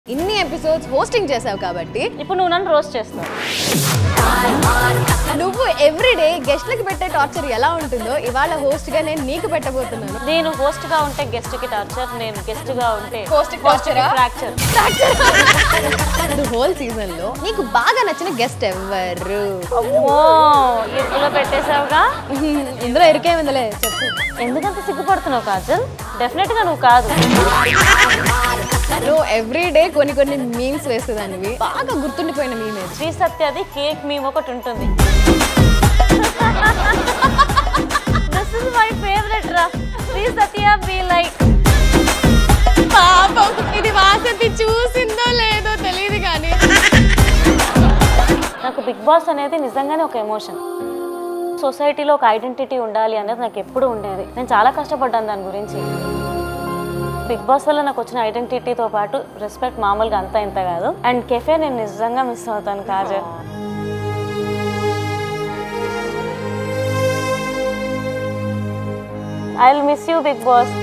ఇన్ని episodes hosting చేసావు కాబట్టి ఇప్పుడు నువ్వు నన్ను రోస్ట్ చేస్తావు నువ్వు ఎవ్రీడే గెస్ట్లకి పెట్టే టార్చర్ ఎలా ఉంటుందో ఇవాళ host గా నేను నీకు పెట్టబోతున్నాను నేను host గా ఉంటే గెస్ట్ కి టార్చర్ నేను గెస్ట్ గా ఉంటే Host కి torture ఆ? ఫ్రాక్చర్ హోల్ సీజన్ లో నీకు బాగా నచ్చిన గెస్ట్ ఎవరు అమ్మో ఇరుకులో పెట్టేసావుగా ఇందులో ఇరికేమిందలే చెప్పు ఎందుకంత సిగ్గుపడుతున్నావు కాజల్ డెఫినెట్ గా నువ్వు కాదు నువ్వు ఎవ్రీ డే కొన్ని కొన్ని మీమ్స్ వేసేదానివి బాగా గుర్తుండిపోయిన మీమ్ ఏది శ్రీ సత్యది కేక్ మేము ఒకటి ఉంటుంది దిస్ ఇస్ మై ఫేవరెట్ రా శ్రీ సత్య బి లైక్ పాపం ఇది వాసంతి చూసిందో లేదో తెలియదు కానీ నాకు బిగ్ బాస్ అనేది నిజంగానే ఒక ఎమోషన్ సొసైటీలో ఒక ఐడెంటిటీ ఉండాలి అనేది నాకు ఎప్పుడు ఉండేది నేను చాలా కష్టపడ్డాను దాని గురించి బిగ్ బాస్ వల్ల నాకు వచ్చిన ఐడెంటిటీతో పాటు రెస్పెక్ట్ మామూలుగా అంతా ఇంత కాదు అండ్ కెఫే నేను నిజంగా మిస్ అవుతాను Kajal I will miss you Bigg boss